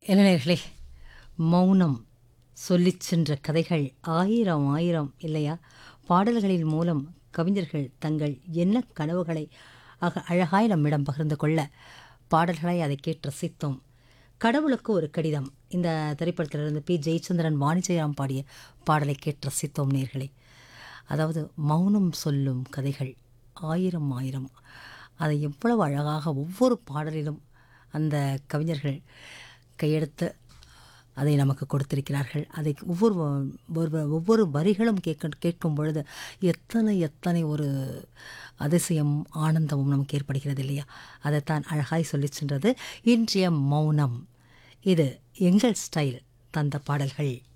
இளைஞர்களே மௌனம் சொல்லிச் சென்ற கதைகள் ஆயிரம் ஆயிரம் இல்லையா பாடல்களின் மூலம் கவிஞர்கள் தங்கள் என்ன கனவுகளை அக அழகாய் நம்மிடம் பகிர்ந்து கொள்ள பாடல்களை அதை கேட்டு ரசித்தோம் கடவுளுக்கு ஒரு கடிதம் இந்த திரைப்படத்திலிருந்து பி ஜெயச்சந்திரன் வாணிஜெயராம் பாடிய பாடலை கேட்டு ரசித்தோம் நேர்களே அதாவது மௌனம் சொல்லும் கதைகள் ஆயிரம் ஆயிரம் அதை எவ்வளவு அழகாக ஒவ்வொரு பாடலிலும் அந்த கவிஞர்கள் கையெடுத்து அதை நமக்கு கொடுத்திருக்கிறார்கள் அதை ஒவ்வொரு ஒரு- ஒவ்வொரு வரிகளும் கேட்க கேட்கும் பொழுது எத்தனை எத்தனை ஒரு அதிசயம் ஆனந்தமும் நமக்கு ஏற்படுகிறது இல்லையா அதைத்தான் அழகாய் சொல்லிச் சென்றது இன்றைய மௌனம் இது எங்கள் ஸ்டைல் தந்த பாடல்கள்